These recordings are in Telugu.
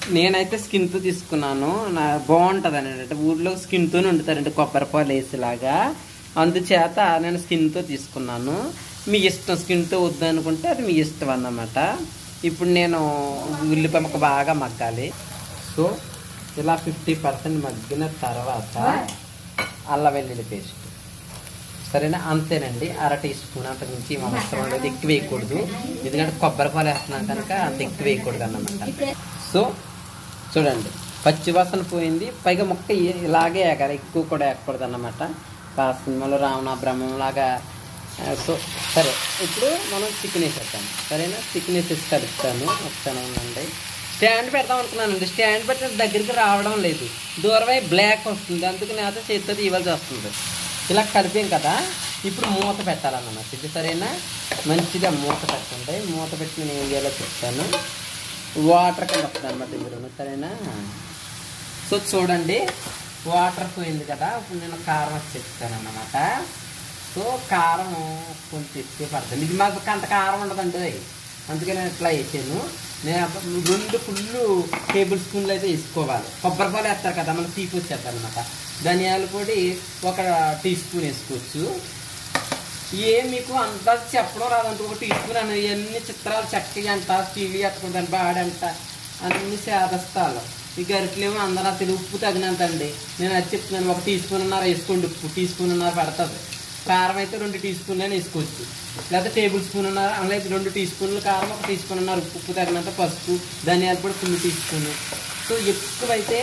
నేనైతే స్కిన్తో తీసుకున్నాను నా బాగుంటుంది అంటే ఊర్లో స్కిన్తో వండుతారంటే కొబ్బరి పాలు వేసేలాగా అందుచేత నేను స్కిన్తో తీసుకున్నాను మీ ఇష్టం స్కిన్తో వద్దనుకుంటే అది మీ ఇష్టం అన్నమాట ఇప్పుడు నేను ఉల్లిపాయ ముక్క బాగా మగ్గాలి సో ఇలా ఫిఫ్టీ పర్సెంట్ మగ్గిన తర్వాత అల్లం వెల్లుల్లి పేస్ట్ సరేనా అంతేనండి అర టీ స్పూన్ అంత మించి మా అవసరం లేదు ఎక్కువ వేయకూడదు ఎందుకంటే కొబ్బరి పాలు వేస్తున్నాం కనుక అంత ఎక్కువ వేయకూడదు అన్నమాట సో చూడండి పచ్చి వాసన పోయింది పైగా ముక్క ఇ- ఇలాగే ఎగాలి ఎక్కువ కూడా ఎక్కకూడదు అన్నమాట ఆ సినిమాలో రావణ బ్రహ్మం లాగా ఆ, సో సరే ఇప్పుడు మనం చికెన్ వేసేద్దాం సరేనా చికెన్ వేసేసి కలుపుతాను ఒకసారి ఉండండి స్టాండ్ పెడదాం అనుకున్నానండి స్టాండ్ పెట్టిన దగ్గరికి రావడం లేదు దూరమై బ్లాక్ వస్తుంది అందుకు నేత చేతితో తీయవలసి వస్తుంది ఇలా కలిపాం కదా ఇప్పుడు మూత పెట్టాలన్నమాట ఇది సరేనా మంచిగా మూత పెట్టండి మూత పెట్టి నేను ఏం చేయాలో చెప్తాను వాటర్ కింద వస్తుంది అనమాట ఇందులో సరేనా సో చూడండి వాటర్ పోయింది కదా ఇప్పుడు నేను కారం వచ్చి చెప్తాను అన్నమాట సో కారం కొంచెం ఎక్కువ పడుతుంది ఇది మాకు అంత కారం ఉండదండి అందుకే నేను ఇట్లా వేసాను నేను అప్పుడు రెండు ఫుల్ టేబుల్ స్పూన్లు అయితే వేసుకోవాలి కొబ్బరి పాలు వేస్తారు కదా మనం తీపి వచ్చేద్దాం అనమాట ధనియాల పొడి ఒక టీ స్పూన్ వేసుకోవచ్చు ఏ మీకు అంతా చెప్పడం రాదంట ఒక టీ స్పూన్ అని ఇవన్నీ చిత్రాలు చక్కగా అంట టీవీ ఎట్టుకుంటాను బాడంట అన్ని సేదస్తాలు ఈ గరిటలేమో అందరూ అసలు ఉప్పు తగినంత అండి నేను అది చెప్తున్నాను ఒక టీ స్పూన్ ఉన్నారు వేసుకోండి ఉప్పు టీ స్పూన్ ఉన్నారు పడుతుంది కారం అయితే రెండు టీ స్పూన్లు వేసుకోవచ్చు లేకపోతే టేబుల్ స్పూన్ ఉన్నారు అలాగే రెండు టీ స్పూన్లు కారం ఒక టీ స్పూన్ ఉన్నారు ఉప్పు ఉప్పు తగినంత పసుపు ధనియాల పొడి ఫుల్ టీ స్పూన్ సో ఎక్కువైతే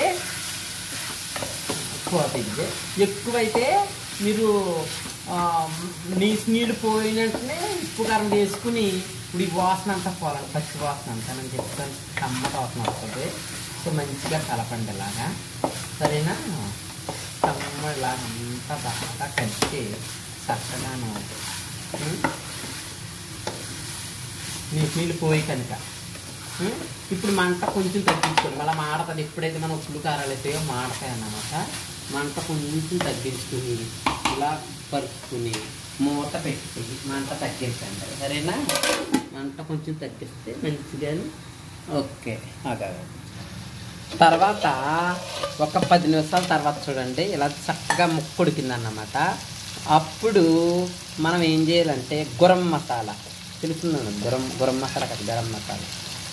పోతుంది ఎక్కువైతే మీరు ఆ, నీసు నీళ్ళు పోయినట్టునే ఉప్పు కారం వేసుకుని ఇప్పుడు ఈ వాసన అంతా పోవాలి పచ్చి వాసన అంతా నేను చెప్తాను కమ్మట వాసన వస్తుంది సో మంచిగా కలపండి ఇలాగా సరేనా కమ్మ ఇలాగ అంతా బాగా కలిసి చక్కగాను ఉం? నీసు నీళ్ళు పోయి కనుక ఉం? ఇప్పుడు మంట కొంచెం తగ్గించుకోండి మళ్ళీ మాడతాది ఎప్పుడైతే మనం ఉప్పులు కారాలు అవుతాయో మాడతాయి అన్నమాట మంట కొంచెం తగ్గించుకుని ఇలా పరుచుకుని మూత పెట్టుకుని మంట తగ్గించండి సరేనా మంట కొంచెం తగ్గిస్తే మంచిగా ఓకే అదే తర్వాత ఒక పది నిమిషాల తర్వాత చూడండి ఇలా చక్కగా ముక్కు ఉడికిందన్నమాట అప్పుడు మనం ఏం చేయాలంటే గురం మసాలా తెలుస్తుందండి గురం గురం మసాలా కదా గరం మసాలా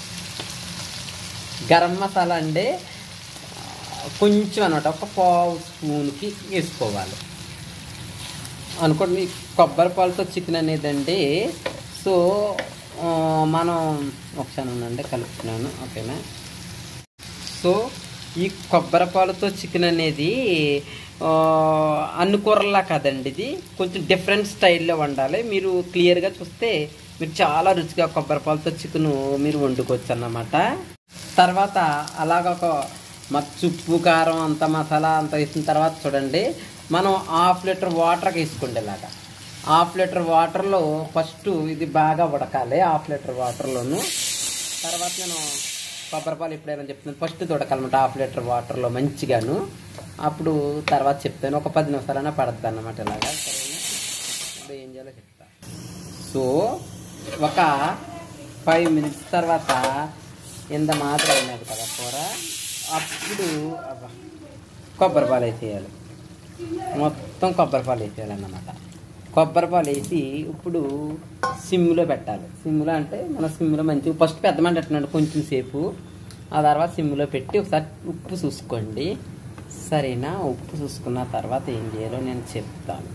గరం మసాలా అంటే ఆ, కొంచెం అనమాట ఒక పావు స్పూన్కి వేసుకోవాలి అనుకోండి కొబ్బరి పాలతో చికెన్ అనేదండి సో ఆ, మనం ఒకసారి ఉండండి కలుపుతున్నాను ఓకేనా సో ఈ కొబ్బరి పాలతో చికెన్ అనేది ఆ, అన్ని కూరల్లా కాదండి ఇది కొంచెం డిఫరెంట్ స్టైల్లో వండాలి మీరు క్లియర్గా చూస్తే మీరు చాలా రుచిగా కొబ్బరి పాలతో చికెన్ మీరు వండుకోవచ్చు అన్నమాట తర్వాత అలాగ ఒక మచ్చు ఉప్పు కారం అంత మసాలా అంత వేసిన తర్వాత చూడండి మనం హాఫ్ లీటర్ వాటర్కి వేసుకోండి ఇలాగా హాఫ్ లీటర్ వాటర్లో ఫస్ట్ ఇది బాగా ఉడకాలి హాఫ్ లీటర్ వాటర్లోను తర్వాత నేను కొబ్బరి పాలు ఎప్పుడైనా చెప్తున్నాను ఫస్ట్ ఉడకాలన్నమాట హాఫ్ లీటర్ వాటర్లో మంచిగాను అప్పుడు తర్వాత చెప్తాను ఒక పది నిమిషాలైనా పడుతుంది అన్నమాట ఇలాగా సరేనా ఇప్పుడు ఏం చేయాలో చెప్తా సో ఒక ఫైవ్ మినిట్స్ తర్వాత ఇంత మాత్రం అయినది కదా కూర అప్పుడు అబ్బా, కొబ్బరి పాలు వేసేయాలి మొత్తం కొబ్బరి పాలు వేసేయాలన్నమాట కొబ్బరి పాలు వేసి ఇప్పుడు సిమ్లో పెట్టాలి సిమ్లో అంటే మన సిమ్లో మంచిగా ఫస్ట్ పెద్ద మంట పెట్టినాడు కొంచెం సేపు ఆ తర్వాత సిమ్లో పెట్టి ఒకసారి ఉప్పు చూసుకోండి సరేనా ఉప్పు చూసుకున్న తర్వాత ఏం చేయాలో నేను చెప్తాను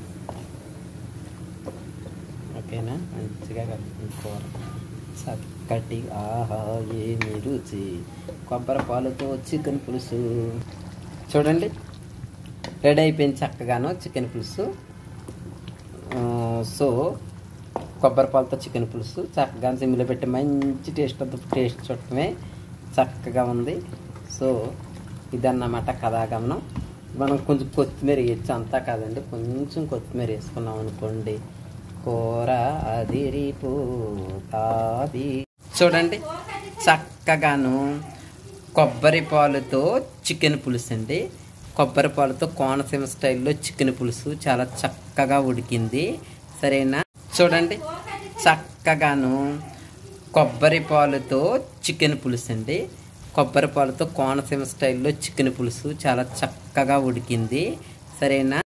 ఓకేనా మంచిగా కలుపుకోవాలి చక్కటి ఆహా ఏమి రుచి కొబ్బరి పాలతో చికెన్ పులుసు చూడండి రెడీ అయిపోయింది చక్కగాను చికెన్ పులుసు ఆ, సో కొబ్బరి పాలతో చికెన్ పులుసు చక్కగా సిమ్లో పెట్టి మంచి టేస్ట్ టేస్ట్ చూడటమే చక్కగా ఉంది సో ఇదన్నమాట కథాగమనం మనం కొంచెం కొత్తిమీర వేయచ్చు అంతా కాదండి కొంచెం కొత్తిమీర వేసుకున్నాం అనుకోండి కూర అదిరిపోతాది చూడండి చక్కగాను కొబ్బరి పాలుతో చికెన్ పులుసు అండి కొబ్బరి పాలుతో కోనసీమ స్టైల్లో చికెన్ పులుసు చాలా చక్కగా ఉడికింది సరేనా చూడండి చక్కగాను కొబ్బరి పాలుతో చికెన్ పులుసు అండి కొబ్బరి పాలతో కోనసీమ స్టైల్లో చికెన్ పులుసు చాలా చక్కగా ఉడికింది సరేనా